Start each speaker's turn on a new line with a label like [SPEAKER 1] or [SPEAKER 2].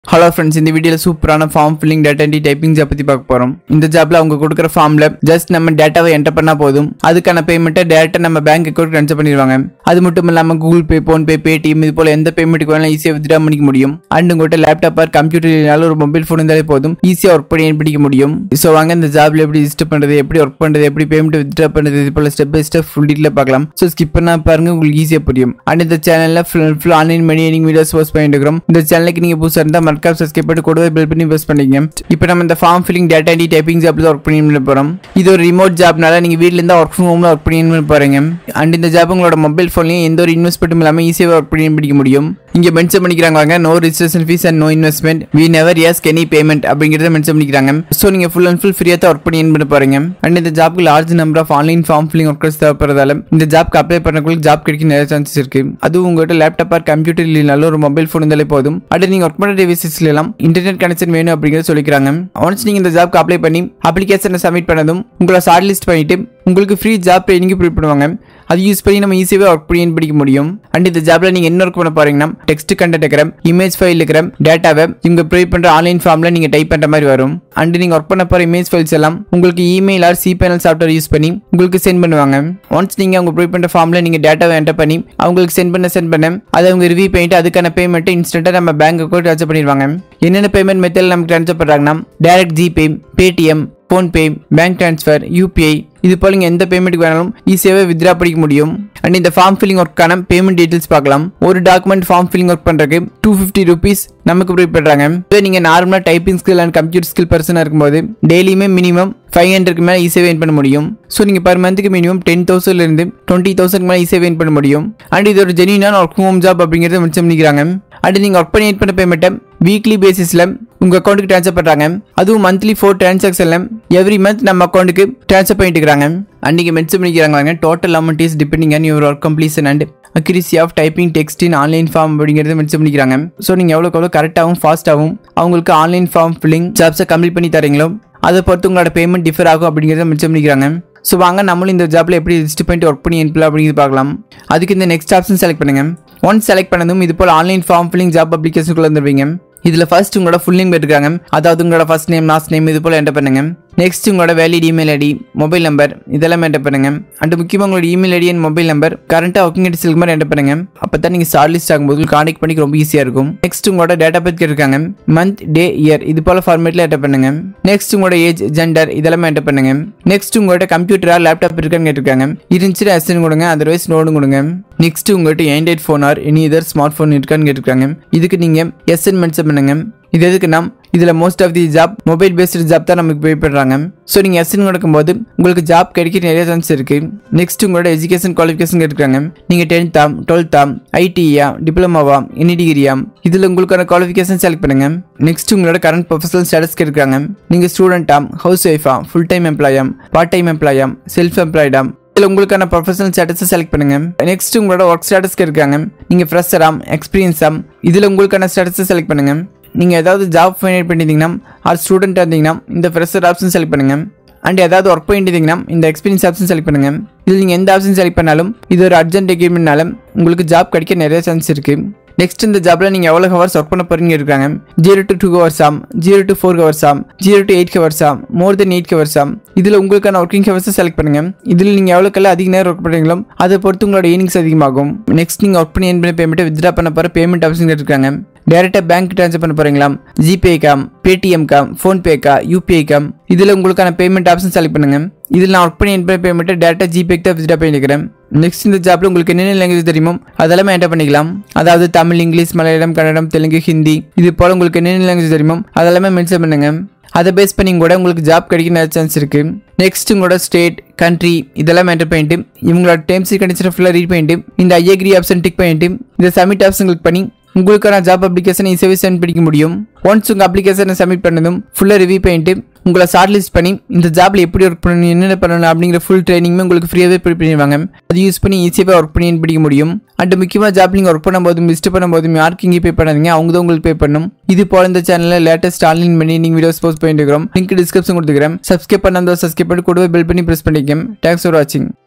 [SPEAKER 1] hello friends இந்த வீடியோவில் சூப்பரான form filling data entry typing job பற்றி பார்க்க போகிறோம் இந்த ஜாப்ல அவங்க கொடுக்குற ஃபார்மில் ஜஸ்ட் நம்ம டேட்டாவை என்டர் பண்ணால் போதும் அதுக்கான பேமெண்ட்டை டேரெக்டாக நம்ம பேங்க் அக்கௌண்ட் ட்ரான்ஸ்ஃபர் பண்ணிடுவாங்க அது மட்டும் இல்லாமல் கூகுள் பே ஃபோன்பே பேடிஎம் இது போல் எந்த பேமெண்ட்டுக்கு வேணாலும் ஈஸியாக வித்ட்ரா பண்ணிக்க முடியும் அண்ட் உங்கள்கிட்ட லேப்டாப் ஆர் கம்ப்யூட்டர் இல்லைனாலும் ஒரு மொபைல் ஃபோன் இருந்தாலே போதும் ஈஸியாக ஒர்க் பண்ணி பிடிக்க முடியும் ஸோ வாங்க இந்த ஜாப்ல எப்படி ரிஜிஸ்டர் பண்ணுறது எப்படி ஒர்க் பண்ணுறது எப்படி பேமெண்ட் வித்ட்ரா பண்ணுறது இது போல் step by step full detail பார்க்கலாம் ஸோ ஸ்கிப் பண்ணா பாருங்க உங்களுக்கு ஈஸியாக புரியும் அண்ட் இந்த சேனலில் full full online money earning videos post பண்ணிட்டு இருக்கிறோம் இந்த சேனலுக்கு நீங்கள் புதுசாக இருந்தால் மறக்காம சப்ஸ்கிரைப் பண்ணி கூடவே பில் பண்ணி இன்வெஸ்ட் பண்ணிக்கங்க இப்போ நம்ம இந்த form filling data entry typing ஜாப்ல ஒர்க் பண்ணி போகிறோம் இது ஒரு ரிமோட் ஜாப்னால நீங்கள் வீட்டில் இருந்தால் ஒர்க் ஃப்ரம் ஹோமில் ஒர்க் பண்ணி போகிறீங்க அண்ட் இந்த ஜாப் உங்களோட மொபைல் ஃபோன்லையும் எந்த ஒரு இன்வெஸ்ட்மெண்ட்டும் இல்லாமல் ஈஸியாக ஒர்க் பண்ணி பிடிக்க முடியும் இங்கே மென்ஷன் பண்ணிக்கிறாங்க வாங்க no registration fee and no investment we never ask any payment அப்படிங்கிறத மென்ஷன் பண்ணிக்கிறாங்க ஸோ நீங்கள் ஃபுல் அண்ட் ஃபுல் ஃப்ரீயாக தான் ஒர்க் பண்ணி பண்ண போகிறீங்க அண்ட் இந்த ஜாப்க்கு large number of online form filling workers தேவைப்படுறதால இந்த ஜாப்க்கு அப்ளை பண்ணக்குள்ள ஜாப் கிடைக்க நிறைய சான்சஸ் இருக்கு அதுவும் உங்கள்கிட்ட லேப்டாப் ஆர் கம்ப்யூட்டர் இல்லைனாலும் ஒரு மொபைல் ஃபோன் இருந்தாலே போதும் அடுத்து நீங்கள் ஒர்க் பண்ணுற டிவைசஸ்ல எல்லாம் இன்டர்நெட் கனெக்ஷன் வேணும் அப்படிங்கிறத சொல்லிக்கிறாங்க ஒன்ஸ் நீங்கள் இந்த ஜாப்க்கு அப்ளை பண்ணி அப்ளிகேஷனை சப்மிட் பண்ணதும் உங்களை ஷார்ட் லிஸ்ட் பண்ணிட்டு உங்களுக்கு ஃப்ரீ ஜாப் ட்ரைனிங் ப்ரொவைட் பண்ணுவாங்க அது யூஸ் பண்ணி நம்ம ஈஸியாகவே ஒர்க் பண்ணி படிக்க முடியும் அண்ட் இந்த ஜாப்ல நீங்க என்ன ஒர்க் பண்ண போறீங்கன்னா டெக்ஸ்ட் கண்டென்ட் இருக்கிற இமேஜ் ஃபைல் இருக்கிற டேட்டாவை இவங்க ப்ரொவைட் பண்ற ஆன்லைன் ஃபார்ம்ல நீங்க டைப் பண்ற மாதிரி வரும் அண்ட் நீங்க ஒர்க் பண்ண போற இமேஜ் ஃபைல்ஸ் எல்லாம் உங்களுக்கு email or C panel software use பண்ணி உங்களுக்கு சென்ட் பண்ணுவாங்க ஒன்ஸ் நீங்க அவங்க ப்ரொவைட் பண்ற ஃபார்ம்ல நீங்க டேட்டாவை என்டர் பண்ணி அவங்களுக்கு சென்ட் பண்ண சென்ட் பண்ண அதை அவங்க ரிவ்யூ பண்ணிட்டு அதுக்கான பேமெண்ட் இன்ஸ்டன்ட்டா நம்ம பேங்க் அக்கௌண்ட் ட்ரான்ஸ்ஃபர் பண்ணிடுவாங்க என்னென்ன பேமெண்ட் மெத்தட் நமக்கு ட்ரான்ஸ்ஃபர் பண்றாங்கன்னா direct GPay Paytm PhonePe bank transfer UPI இது போல நீங்கள் எந்த பேமெண்ட்டுக்கு வேணாலும் ஈஸியாகவே வித்ரா பண்ணிக்க முடியும் அண்ட் இந்த ஃபார்ம் ஃபில்லிங் ஒர்க்கான பேமெண்ட் டீட்டெயில்ஸ் பார்க்கலாம் ஒரு டாக்குமெண்ட் ஃபார்ம் ஃபில்லிங் ஒர்க் பண்ணுறதுக்கு டூ ஃபிஃப்டி ருபீஸ் நமக்கு ப்ரொவைட் பண்ணுறாங்க இதே நீங்கள் நார்மலாக typing skill and computer skill பர்சனாக இருக்கும்போது டெய்லியுமே மினிமம் ஃபைவ் ஹண்ட்ரட்க்கு மேலே ஈஸியாக வெயின் பண்ண முடியும் ஸோ நீங்கள் பர் மந்த்துக்கு மினிமம் டென் தௌசண்ட்லேருந்து டுவெண்ட்டி தௌசண்ட் மேலே ஈஸியாக வெயின் பண்ண முடியும் அண்ட் இது ஒரு ஜெனியூனான ஒர்க் ஹோம் ஜாப் அப்படிங்கிறத மென்ஷன் பண்ணிக்கிறாங்க அண்ட் நீங்கள் ஒர்க் பண்ணி எட் பண்ண பேமெண்ட்டை வீக்லி பேசிஸில் உங்கள் அக்கௌண்ட்டுக்கு ட்ரான்ஸ்ஃபர் பண்ணுறாங்க அதுவும் மந்த்லி ஃபோர் ட்ரான்சாக்ஷனில் எவ்ரி மந்த் நம்ம அக்கௌண்ட்டுக்கு ட்ரான்ஸ்ஃபர் பண்ணிட்டு இருக்காங்க அண்ட் நீங்கள் மென்ஷன் பண்ணிக்கிறாங்க total amount is depending on your work completion and accuracy of typing text in online form அப்படிங்கிறத மென்ஷன் பண்ணிக்கிறாங்க ஸோ நீங்கள் எவ்வளோக்கு எவ்வளோ கரெக்டாகவும் ஃபாஸ்ட்டாகவும் அவங்களுக்கு ஆன்லைன் ஃபார்ம் ஃபில்லிங் ஜாப்ஸை கம்ப்ளீட் பண்ணி தரீங்களோ அதை பொறுத்து உங்களோட பேமெண்ட் டிஃபர் ஆகும் அப்படிங்கிறத மென்ஷன் பண்ணிக்கிறாங்க ஸோ வாங்க நம்மளும் இந்த ஜாப்ல எப்படி ரிஜிஸ்டர் பண்ணிட்டு ஒர்க் பண்ணி அனுப்பலாம் அப்படிங்கிறது பார்க்கலாம் அதுக்கு இந்த நெக்ஸ்ட் ஆப்ஷன் செலக்ட் பண்ணுங்க ஒன்ஸ் செலக்ட் பண்ணதும் இது போல் ஆன்லைன் ஃபார்ம் ஃபில்லிங் ஜாப் அப்ளிகேஷனுக்குள்ள வந்துருவீங்க இதில் ஃபர்ஸ்ட் உங்களோட ஃபுல் நேம் எடுக்காங்க அதாவது உங்களோட ஃபர்ஸ்ட் நேம் லாஸ்ட் நேம் இது போல் என்டர் பண்ணுங்க நெக்ஸ்ட் உங்களோட valid email ID mobile number இதெல்லாம் என்டர் பண்ணுங்க அண்ட் முக்கியமாக உங்களோட email ID and mobile number கரண்ட்டாக ஒர்க்கிங் டேட்ஸ் இருக்கு மாதிரி என்டர் பண்ணுங்க அப்போ தான் நீங்கள் ஸ்டார்ட் லிஸ்ட் ஆகும்போது கான்டெக்ட் பண்ணிக்க ரொம்ப ஈஸியாக இருக்கும் நெக்ஸ்ட் உங்களோட டேட்டா பற்றி கேட்டிருக்காங்க மந்த் டே இயர் இது போல் ஃபார்மேட்டில் என்டர் பண்ணுங்க நெக்ஸ்ட் உங்களோட ஏஜ் ஜெண்டர் இதெல்லாம் என்டர் பண்ணுங்க நெக்ஸ்ட் உங்களோட கம்ப்யூட்டரா லேப்டாப் இருக்கான்னு கேட்டிருக்காங்க இருந்துச்சுன்னா எஸ்என் கொடுங்க அதர்வைஸ் நோடும் கொடுங்க நெக்ஸ்ட் உங்கள்கிட்ட Android phone or any either smart phone இருக்கான்னு கேட்டிருக்காங்க இதுக்கு நீங்கள் எஸ்என் மென்ஷன் பண்ணுங்க இது எதுக்குன்னா இதில் most of the job mobile based job தான் நமக்கு பே பண்ணுறாங்க ஸோ நீங்கள் எஸ்என் கொடுக்கும்போது உங்களுக்கு ஜாப் கிடைக்க நிறைய சான்ஸ் இருக்குது நெக்ஸ்ட் உங்களோட எஜுகேஷன் குவாலிஃபிகேஷன் கேட்டிருக்காங்க நீங்கள் டென்த்தா டுவெல்த்தா ஐடியா டிப்ளமாவா எனி டிகிரியா இதில் உங்களுக்கான குவாலிஃபிகேஷன் செலக்ட் பண்ணுங்க நெக்ஸ்ட் உங்களோட கரண்ட் ப்ரொஃபஷனல் ஸ்டேட்டஸ் கேட்குறாங்க நீங்கள் ஸ்டூடெண்ட்டா ஹவுஸ் ஒய்ஃபா ஃபுல் டைம் எம்ப்ளாயா பார்ட் டைம் எம்ப்ளாயா செல்ஃப் எம்ப்ளாய்டா இதில் உங்களுக்கான ப்ரொஃபஷனல் ஸ்டேட்டஸை செலக்ட் பண்ணுங்க நெக்ஸ்ட் உங்களோட ஒர்க் ஸ்டேட்டஸ்க்கு இருக்காங்க நீங்கள் ஃப்ரெஷராம் எக்ஸ்பீரியன்ஸாம் இதில் உங்களுக்கான ஸ்டேட்டஸை செலக்ட் பண்ணுங்க நீங்கள் ஏதாவது ஜாப் ஃபைனல் பண்ணிட்டீங்கன்னா ஆர் ஸ்டூடெண்ட்டாக இருந்தீங்கன்னா இந்த ஃப்ரெஷர் ஆப்ஷன் செலக்ட் பண்ணுங்க அண்ட் ஏதாவது ஒர்க் பண்ணிட்டீங்கன்னா இந்த எக்ஸ்பீரியன்ஸ் ஆப்ஷன் செலக்ட் பண்ணுங்க இதில் நீங்கள் எந்த ஆப்ஷன் செலக்ட் பண்ணாலும் இது ஒரு அர்ஜென்ட் ரெக்யூர்மெண்ட்னால உங்களுக்கு ஜாப் கிடைக்க நிறைய சான்ஸ் இருக்குது நெக்ஸ்ட் இந்த ஜாப்ல நீங்க எவ்வளவு ஹவர்ஸ் ஒர்க் பண்ண போறீங்க இருக்காங்க ஜீரோ டு டூ ஹவர்ஸ் ஆம் ஜீரோ டு ஃபோர் ஹவர்ஸ் ஆம் ஜீரோ டு எயிட் ஹவர்ஸ் ஆம் மோர் தென் எயிட் ஹவர்ஸ் ஆம் இதுல உங்களுக்கான ஒர்க்கிங் ஹவர்ஸ் செலக்ட் பண்ணுங்க இதுல நீங்க எவ்வளவுக்கெல்லாம் அதிக நேரம் ஒர்க் பண்றீங்களோ அதை பொறுத்து உங்களோட ஏர்னிங்ஸ் அதிகமாகும் நெக்ஸ்ட் நீங்க ஒர்க் பண்ணி என் பண்ணி பேமெண்ட் வித்ரா பண்ண போற பேமெண்ட் ஆப்ஷன் இருக்காங்க டேரெக்டாக பேங்க் ட்ரான்ஸ்ஃபர் பண்ண போறீங்களா ஜிபேக்கா பேடிஎம்கா ஃபோன்பேக்கா யூபிஐக்கா இதில் உங்களுக்கான பேமெண்ட் ஆப்ஷன் செலக்ட் பண்ணுங்க இதில் நான் ஒர்க் பண்ணி என் பேமெண்ட்டை டேரெக்டாக ஜிபேக்கு தான் விசிட்டாக பண்ணிக்கிறேன் நெக்ஸ்ட் இந்த ஜாப்ல உங்களுக்கு என்னென்ன லாங்குவேஜ் தெரியுமோ அதெல்லாமே என்டர் பண்ணிக்கலாம் அதாவது தமிழ் இங்கிலீஷ் மலையாளம் கன்னடம் தெலுங்கு ஹிந்தி இது போல உங்களுக்கு என்னென்ன லாங்குவேஜ் தெரியுமோ அதெல்லாமே மென்ஷன் பண்ணுங்க அதை பேஸ் பண்ணி கூட உங்களுக்கு ஜாப் கிடைக்க நிறைய சான்ஸ் இருக்கு நெக்ஸ்ட் உங்களோட ஸ்டேட் கண்ட்ரி இதெல்லாம் என்டர் பண்ணிட்டு இவங்களோட டேர்ம்ஸ் கண்டிஷன் ஃபுல்லாக ரீட் பண்ணிட்டு இந்த ஐஏகிரி ஆப்ஷன் டிக் பண்ணிட்டு இந்த சப்மிட் ஆப்ஷன் கிளிக் பண்ணி உங்களுக்கான ஜாப் அப்ளிகேஷனை ஈஸியாகவே சென்ட் பண்ணிக்க முடியும் ஒன்ஸ் உங்கள் அப்ளிகேஷனை சப்மிட் பண்ணதும் ஃபுல்லாக ரிவ்யூ பண்ணிட்டு உங்களை ஷார்ட் லிஸ்ட் பண்ணி இந்த ஜாப்ல எப்படி ஒர்க் பண்ணணும் என்னென்ன பண்ணணும் அப்படிங்கிற ஃபுல் ட்ரைனிங்குமே உங்களுக்கு ஃப்ரீயாகவே ப்ரிப்பேர் பண்ணிடுவாங்க அது யூஸ் பண்ணி ஈஸியாகவே ஒர்க் பண்ணி பிடிக்க முடியும் அண்ட் முக்கியமாக ஜாப் நீங்கள் ஒர்க் பண்ணும்போதும் லிஸ்ட் பண்ணும்போதும் யாருக்கு இங்கே பே பண்ணாதீங்க அவங்க தான் உங்களுக்கு பே பண்ணணும் இது போல இந்த சேனலில் லேட்டஸ்ட் ஆன்லைன் பண்ணி நீங்கள் வீடியோஸ் போஸ்ட் பண்ணிட்டு இருக்கிறோம் லிங்க் டிஸ்கிரிப்ஷன் கொடுத்துக்கிறேன் சப்ஸ்கிரைப் பண்ணாத சப்ஸ்கிரைப் பண்ணி கூடவே பில் பண்ணி ப்ரெஸ் பண்ணிக்கேன் தேங்க்ஸ் ஃபார் வாட்சிங்